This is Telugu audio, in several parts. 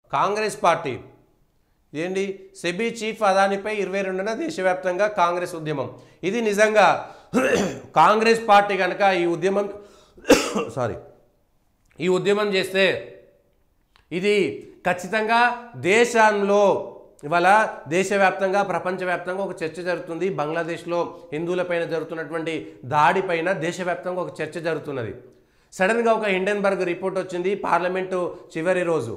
కాంగ్రెస్ పార్టీ ఏంటి సెబీ చీఫ్ అదానిపై ఇరవై రెండున దేశవ్యాప్తంగా కాంగ్రెస్ ఉద్యమం ఇది నిజంగా కాంగ్రెస్ పార్టీ కనుక ఈ ఉద్యమం సారీ ఈ ఉద్యమం చేస్తే ఇది ఖచ్చితంగా దేశంలో ఇవాళ దేశవ్యాప్తంగా ప్రపంచవ్యాప్తంగా ఒక చర్చ జరుగుతుంది బంగ్లాదేశ్లో హిందువులపైన జరుగుతున్నటువంటి దాడిపైన దేశవ్యాప్తంగా ఒక చర్చ జరుగుతున్నది సడన్గా ఒక హిండెన్బర్గ్ రిపోర్ట్ వచ్చింది పార్లమెంటు చివరి రోజు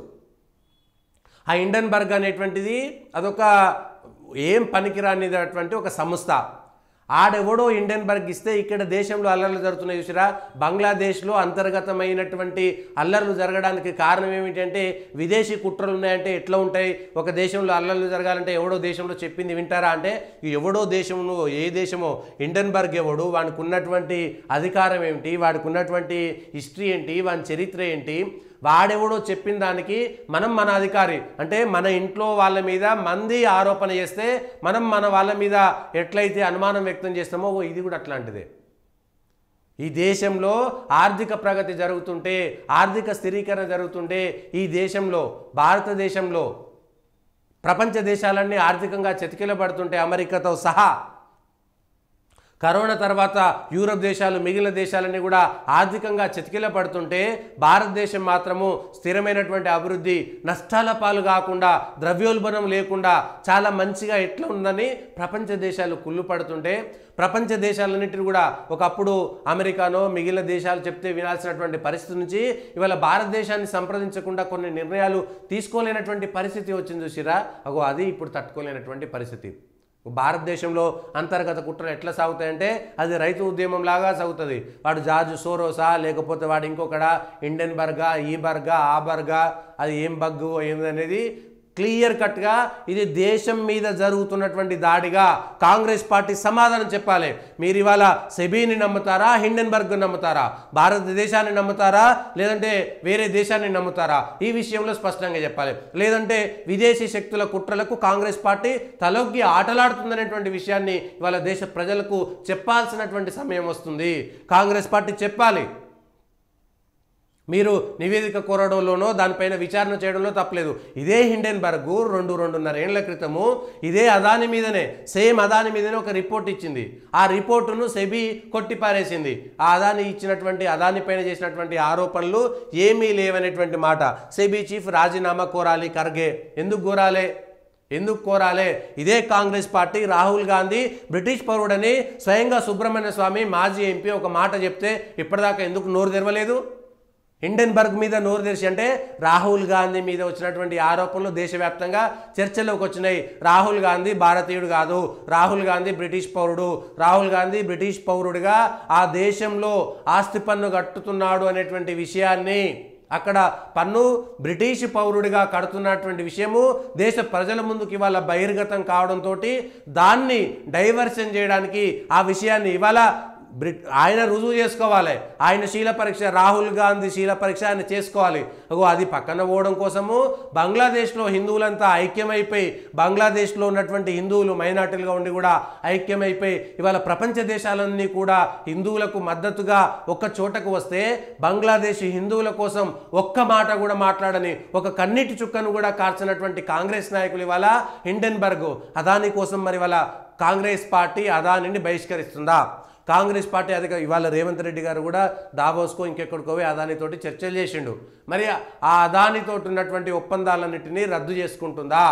ఆ హిండెన్బర్గ్ అనేటువంటిది అదొక ఏం పనికిరానిదటువంటి ఒక సంస్థ ఆడెవడో హిండెన్బర్గ్ ఇస్తే ఇక్కడ దేశంలో అల్లర్లు జరుగుతున్నాయి చూసిరా బంగ్లాదేశ్లో అంతర్గతమైనటువంటి అల్లర్లు జరగడానికి కారణం ఏమిటంటే విదేశీ కుట్రలు ఉన్నాయంటే ఎట్లా ఉంటాయి ఒక దేశంలో అల్లర్లు జరగాలంటే ఎవడో దేశంలో చెప్పింది వింటారా అంటే ఈ ఎవడో దేశంలో ఏ దేశమో హిండెన్బర్గ్ ఎవడు వానికి ఉన్నటువంటి అధికారం ఏమిటి వాడికి ఉన్నటువంటి హిస్టరీ ఏంటి వాని చరిత్ర ఏంటి వాడెవడో చెప్పిన దానికి మనం మన అధికారి అంటే మన ఇంట్లో వాళ్ళ మీద మంది ఆరోపణ చేస్తే మనం మన వాళ్ళ మీద ఎట్లయితే అనుమానం వ్యక్తం చేస్తామో ఓ ఇది కూడా అట్లాంటిదే ఈ దేశంలో ఆర్థిక ప్రగతి జరుగుతుంటే ఆర్థిక స్థిరీకరణ జరుగుతుంటే ఈ దేశంలో భారతదేశంలో ప్రపంచ దేశాలన్నీ ఆర్థికంగా చతికిలబడుతుంటే అమెరికాతో సహా కరోనా తర్వాత యూరప్ దేశాలు మిగిలిన దేశాలన్నీ కూడా ఆర్థికంగా చతికిల పడుతుంటే భారతదేశం మాత్రము స్థిరమైనటువంటి అభివృద్ధి నష్టాల పాలు కాకుండా ద్రవ్యోల్బణం లేకుండా చాలా మంచిగా ఎట్లా ఉందని ప్రపంచ దేశాలు కుళ్ళు పడుతుంటే ప్రపంచ దేశాలన్నింటినీ కూడా ఒకప్పుడు అమెరికానో మిగిలిన దేశాలు చెప్తే వినాల్సినటువంటి పరిస్థితి నుంచి ఇవాళ భారతదేశాన్ని సంప్రదించకుండా కొన్ని నిర్ణయాలు తీసుకోలేనటువంటి పరిస్థితి వచ్చింది చూసిరా అగో అది ఇప్పుడు తట్టుకోలేనటువంటి పరిస్థితి భారతదేశంలో అంతర్గత కుట్రలు ఎట్లా సాగుతాయంటే అది రైతు ఉద్యమం లాగా సాగుతుంది వాడు జార్జ్ సోరోసా లేకపోతే వాడు ఇంకొకడా ఇండియన్ బర్గా ఈ బర్గా ఆ బర్గా అది ఏం బగ్గు ఏందనేది క్లియర్ కట్గా ఇది దేశం మీద జరుగుతున్నటువంటి దాడిగా కాంగ్రెస్ పార్టీ సమాధానం చెప్పాలి మీరు ఇవాళ సెబీని నమ్ముతారా హిండెన్బర్గ్ నమ్ముతారా భారతదేశాన్ని నమ్ముతారా లేదంటే వేరే దేశాన్ని నమ్ముతారా ఈ విషయంలో స్పష్టంగా చెప్పాలి లేదంటే విదేశీ శక్తుల కుట్రలకు కాంగ్రెస్ పార్టీ తలొగ్గి ఆటలాడుతుందనేటువంటి విషయాన్ని ఇవాళ దేశ ప్రజలకు చెప్పాల్సినటువంటి సమయం వస్తుంది కాంగ్రెస్ పార్టీ చెప్పాలి మీరు నివేదిక కోరడంలోనో దానిపైన విచారణ చేయడంలో తప్పలేదు ఇదే హిండెన్బర్గ్ రెండు రెండున్నర ఏళ్ల క్రితము ఇదే అదాని మీదనే సేమ్ అదాని మీదనే ఒక రిపోర్ట్ ఇచ్చింది ఆ రిపోర్టును సెబీ కొట్టిపారేసింది ఆ అదాని ఇచ్చినటువంటి అదాని పైన చేసినటువంటి ఆరోపణలు ఏమీ లేవనేటువంటి మాట సెబీ చీఫ్ రాజీనామా కోరాలి ఖర్గే ఎందుకు కోరాలే ఎందుకు కోరాలే ఇదే కాంగ్రెస్ పార్టీ రాహుల్ గాంధీ బ్రిటిష్ పౌరుడని స్వయంగా సుబ్రహ్మణ్య స్వామి మాజీ ఎంపీ ఒక మాట చెప్తే ఇప్పటిదాకా ఎందుకు నోరు తెరవలేదు హిండెన్బర్గ్ మీద నోరు తెరిచి అంటే రాహుల్ గాంధీ మీద వచ్చినటువంటి ఆరోపణలు దేశవ్యాప్తంగా చర్చలోకి వచ్చినాయి రాహుల్ గాంధీ భారతీయుడు కాదు రాహుల్ గాంధీ బ్రిటిష్ పౌరుడు రాహుల్ గాంధీ బ్రిటిష్ పౌరుడిగా ఆ దేశంలో ఆస్తి పన్ను కట్టుతున్నాడు అనేటువంటి విషయాన్ని అక్కడ పన్ను బ్రిటిష్ పౌరుడిగా కడుతున్నటువంటి విషయము దేశ ప్రజల ముందుకు ఇవాళ బహిర్గతం కావడంతో దాన్ని డైవర్షన్ చేయడానికి ఆ విషయాన్ని ఇవాళ బ్రిట్ ఆయన రుజువు చేసుకోవాలి ఆయన శీల పరీక్ష రాహుల్ గాంధీ శీల పరీక్ష ఆయన చేసుకోవాలి అగో అది పక్కన పోవడం కోసము బంగ్లాదేశ్లో హిందువులంతా ఐక్యమైపోయి బంగ్లాదేశ్లో ఉన్నటువంటి హిందువులు మైనార్టీలుగా ఉండి కూడా ఐక్యమైపోయి ఇవాళ ప్రపంచ దేశాలన్నీ కూడా హిందువులకు మద్దతుగా ఒక్క చోటకు వస్తే బంగ్లాదేశ్ హిందువుల కోసం ఒక్క మాట కూడా మాట్లాడని ఒక కన్నీటి చుక్కను కూడా కార్చినటువంటి కాంగ్రెస్ నాయకులు ఇవాళ హిండెన్బర్గ్ అదాని కోసం మరి ఇవాళ కాంగ్రెస్ పార్టీ అదానిని బహిష్కరిస్తుందా కాంగ్రెస్ పార్టీ అధిక ఇవాళ రేవంత్ రెడ్డి గారు కూడా దావోస్కో ఇంకెక్కడికో పోయి అదానితోటి చర్చలు చేసిండు మరి ఆ అదానితో ఉన్నటువంటి ఒప్పందాలన్నింటినీ రద్దు చేసుకుంటుందా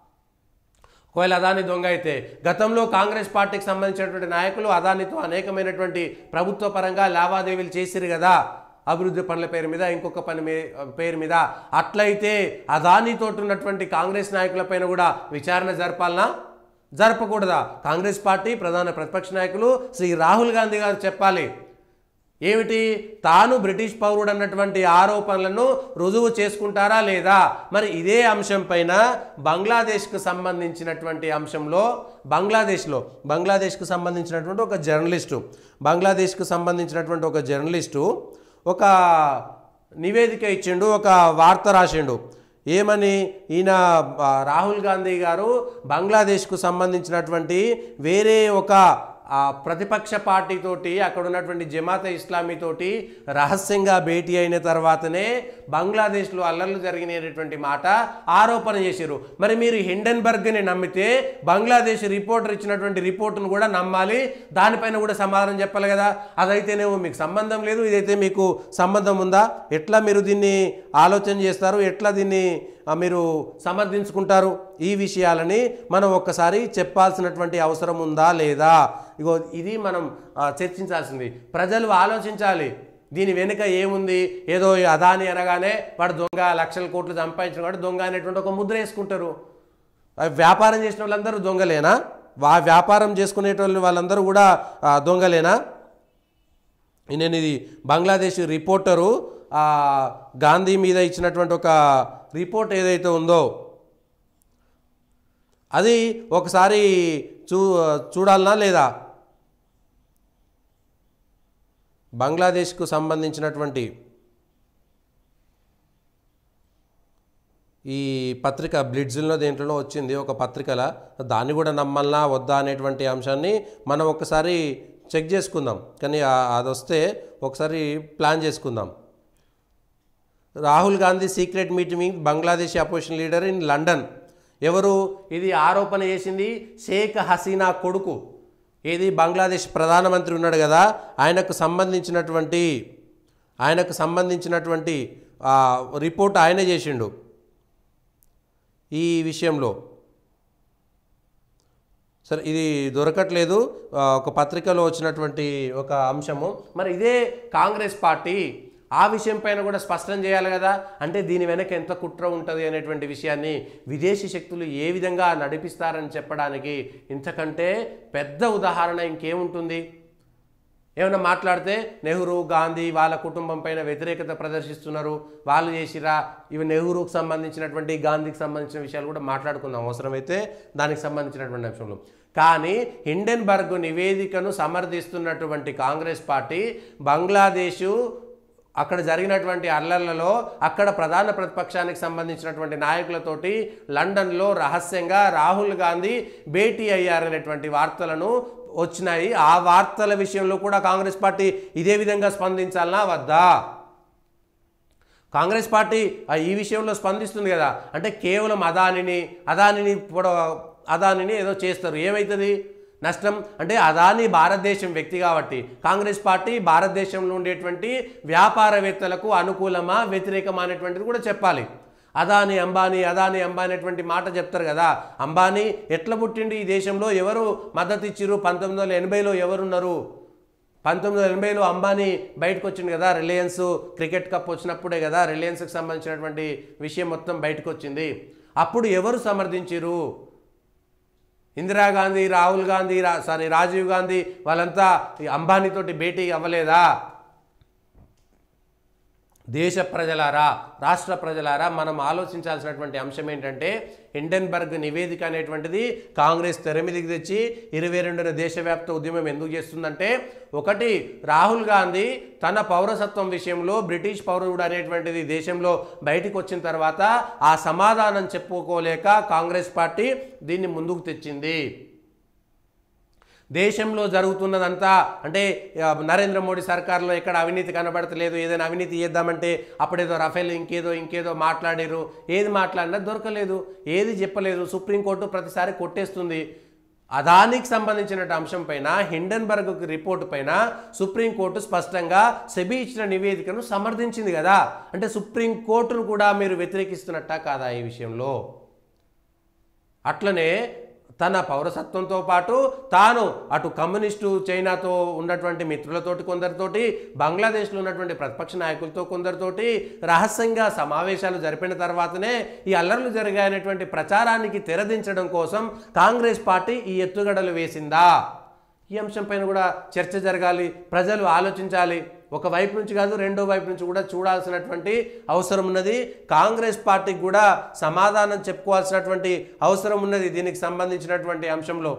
ఒకవేళ అదాని దొంగ అయితే గతంలో కాంగ్రెస్ పార్టీకి సంబంధించినటువంటి నాయకులు అదానితో అనేకమైనటువంటి ప్రభుత్వ పరంగా లావాదేవీలు చేసిరు కదా అభివృద్ధి పనుల పేరు మీద ఇంకొక పని మీ పేరు మీద అట్లయితే అదానితో ఉన్నటువంటి కాంగ్రెస్ నాయకులపైన కూడా విచారణ జరపాలనా జరపకూడదా కాంగ్రెస్ పార్టీ ప్రధాన ప్రతిపక్ష నాయకులు శ్రీ రాహుల్ గాంధీ గారు చెప్పాలి ఏమిటి తాను బ్రిటిష్ పౌరుడు అన్నటువంటి ఆరోపణలను రుజువు చేసుకుంటారా లేదా మరి ఇదే అంశం పైన బంగ్లాదేశ్కు సంబంధించినటువంటి అంశంలో బంగ్లాదేశ్లో బంగ్లాదేశ్కు సంబంధించినటువంటి ఒక జర్నలిస్టు బంగ్లాదేశ్కు సంబంధించినటువంటి ఒక జర్నలిస్టు ఒక నివేదిక ఇచ్చిండు ఒక వార్త రాసిండు ఏమని ఈయన ఆ, రాహుల్ గాంధీ గారు బంగ్లాదేశ్కు సంబంధించినటువంటి వేరే ఒక ఆ ప్రతిపక్ష పార్టీతోటి అక్కడ ఉన్నటువంటి జమాత ఇస్లామీ తోటి రహస్యంగా భేటీ అయిన తర్వాతనే బంగ్లాదేశ్లో అల్లర్లు జరిగినటువంటి మాట ఆరోపణ చేశారు మరి మీరు హిండెన్బర్గ్ని నమ్మితే బంగ్లాదేశ్ రిపోర్టర్ ఇచ్చినటువంటి రిపోర్టును కూడా నమ్మాలి దానిపైన కూడా సమాధానం చెప్పాలి కదా అదైతేనేమో మీకు సంబంధం లేదు ఇదైతే మీకు సంబంధం ఉందా ఎట్లా మీరు దీన్ని ఆలోచన చేస్తారు ఎట్లా దీన్ని ఆ, మీరు సమర్థించుకుంటారు ఈ విషయాలని మనం ఒక్కసారి చెప్పాల్సినటువంటి అవసరం ఉందా లేదా ఇగో ఇది మనం ఆ, చర్చించాల్సింది ప్రజలు ఆలోచించాలి దీని వెనుక ఏముంది ఏదో ఈ అదాని అనగానే వాడు దొంగ లక్షల కోట్లు సంపాదించిన వాడు దొంగ అనేటువంటి ఒక ముద్ర వేసుకుంటారు ఆ వ్యాపారం చేసిన వాళ్ళందరూ దొంగలేనా వా వ్యాపారం చేసుకునేటోళ్ళు వాళ్ళందరూ కూడా ఆ, దొంగలేనా నేను ఇది బంగ్లాదేశ్ రిపోర్టరు ఆ, గాంధీ మీద ఇచ్చినటువంటి ఒక రిపోర్ట్ ఏదైతే ఉందో అది ఒకసారి చూ చూడాలనా లేదా బంగ్లాదేశ్కు సంబంధించినటువంటి ఈ పత్రిక బ్లిడ్జిల్లో దేంట్లో వచ్చింది ఒక పత్రికల దాన్ని కూడా నమ్మాలనా వద్దా అనేటువంటి అంశాన్ని మనం ఒకసారి చెక్ చేసుకుందాం కానీ ఆ- అది వస్తే ఒకసారి ప్లాన్ చేసుకుందాం Rahul Gandhi secret meeting Bangladesh opposition leader in London ఎవరు ఇది ఆరోపణ చేసింది షేక్ హసీనా కొడుకు ఏది బంగ్లాదేశ్ ప్రధానమంత్రి ఉన్నాడు కదా ఆయనకు సంబంధించినటువంటి ఆయనకు సంబంధించినటువంటి ఆ, రిపోర్ట్ ఆయనే చేసిండు ఈ విషయంలో సరే ఇది దొరకట్లేదు ఆ, ఒక పత్రికలో వచ్చినటువంటి ఒక అంశము మరి ఇదే కాంగ్రెస్ పార్టీ ఆ విషయం పైన కూడా స్పష్టం చేయాలి కదా అంటే దీని వెనక ఎంత కుట్ర ఉంటుంది అనేటువంటి విషయాన్ని విదేశీ శక్తులు ఏ విధంగా నడిపిస్తారని చెప్పడానికి ఇంతకంటే పెద్ద ఉదాహరణ ఇంకేముంటుంది ఏమైనా మాట్లాడితే నెహ్రూ గాంధీ వాళ్ళ కుటుంబం పైన వ్యతిరేకత ప్రదర్శిస్తున్నారు వాళ్ళు చేసిరా ఇవి నెహ్రూకు సంబంధించినటువంటి గాంధీకి సంబంధించిన విషయాలు కూడా మాట్లాడుకుందాం అవసరమైతే దానికి సంబంధించినటువంటి అంశంలో కానీ హిండెన్బర్గ్ నివేదికను సమర్థిస్తున్నటువంటి కాంగ్రెస్ పార్టీ బంగ్లాదేశు అక్కడ జరిగినటువంటి అల్లర్లలో అక్కడ ప్రధాన ప్రతిపక్షానికి సంబంధించినటువంటి నాయకులతోటి లండన్లో రహస్యంగా రాహుల్ గాంధీ భేటీ అయ్యారనేటువంటి వార్తలను వచ్చినాయి ఆ వార్తల విషయంలో కూడా కాంగ్రెస్ పార్టీ ఇదే విధంగా స్పందించాలనా వద్దా కాంగ్రెస్ పార్టీ ఆ ఈ విషయంలో స్పందిస్తుంది కదా అంటే కేవలం అదానిని అదానిని కూడా అదానిని ఏదో చేస్తారు ఏమవుతుంది నష్టం అంటే అదాని భారతదేశం వ్యక్తి కాబట్టి కాంగ్రెస్ పార్టీ భారతదేశంలో ఉండేటువంటి వ్యాపారవేత్తలకు అనుకూలమా వ్యతిరేకమా అనేటువంటిది కూడా చెప్పాలి అదాని అంబానీ అదాని అంబానీ అనేటువంటి మాట చెప్తారు కదా అంబానీ ఎట్లా పుట్టిండి ఈ దేశంలో ఎవరు మద్దతు ఇచ్చిరు పంతొమ్మిది వందల ఎనభైలో ఎవరున్నారు పంతొమ్మిది వందల ఎనభైలో అంబానీ బయటకు వచ్చింది కదా రిలయన్స్ క్రికెట్ కప్ వచ్చినప్పుడే కదా రిలయన్స్కి సంబంధించినటువంటి విషయం మొత్తం బయటకు వచ్చింది అప్పుడు ఎవరు సమర్థించిరు ఇందిరాగాంధీ రాహుల్ గాంధీ రా సారీ రాజీవ్ గాంధీ వాళ్ళంతా ఈ అంబానీతోటి భేటీ అవ్వలేదా దేశ ప్రజలారా రాష్ట్ర ప్రజలారా మనం ఆలోచించాల్సినటువంటి అంశం ఏంటంటే హిండెన్బర్గ్ నివేదిక అనేటువంటిది కాంగ్రెస్ తెర మీదకి తెచ్చి ఇరవై రెండున దేశవ్యాప్త ఉద్యమం ఎందుకు చేస్తుందంటే ఒకటి రాహుల్ గాంధీ తన పౌరసత్వం విషయంలో బ్రిటిష్ పౌరుడు అనేటువంటిది దేశంలో బయటికి వచ్చిన తర్వాత ఆ సమాధానం చెప్పుకోలేక కాంగ్రెస్ పార్టీ దీన్ని ముందుకు తెచ్చింది దేశంలో జరుగుతున్నదంతా అంటే ఆ, నరేంద్ర మోడీ సర్కార్లో ఎక్కడ అవినీతి కనబడతలేదు ఏదైనా అవినీతి చేద్దామంటే అప్పుడేదో రఫేల్ ఇంకేదో ఇంకేదో మాట్లాడారు ఏది మాట్లాడినా దొరకలేదు ఏది చెప్పలేదు సుప్రీంకోర్టు ప్రతిసారి కొట్టేస్తుంది అదానికి సంబంధించిన అంశం పైన హిండెన్బర్గ్ రిపోర్టు పైన సుప్రీంకోర్టు స్పష్టంగా సెబీ ఇచ్చిన నివేదికను సమర్థించింది కదా అంటే సుప్రీంకోర్టును కూడా మీరు వ్యతిరేకిస్తున్నట్టా కాదా ఈ విషయంలో అట్లనే తన పౌరసత్వంతో పాటు తాను అటు కమ్యూనిస్టు చైనాతో ఉన్నటువంటి మిత్రులతోటి కొందరితోటి బంగ్లాదేశ్లో ఉన్నటువంటి ప్రతిపక్ష నాయకులతో కొందరితోటి రహస్యంగా సమావేశాలు జరిపిన తర్వాతనే ఈ అల్లర్లు జరిగాయనేటువంటి ప్రచారానికి తెరదించడం కోసం కాంగ్రెస్ పార్టీ ఈ ఎత్తుగడలు వేసిందా ఈ అంశంపైన కూడా చర్చ జరగాలి ప్రజలు ఆలోచించాలి ఒక వైపు నుంచి కాదు రెండో వైపు నుంచి కూడా చూడాల్సినటువంటి అవసరం ఉన్నది కాంగ్రెస్ పార్టీకి కూడా సమాధానం చెప్పుకోవాల్సినటువంటి అవసరం ఉన్నది దీనికి సంబంధించినటువంటి అంశంలో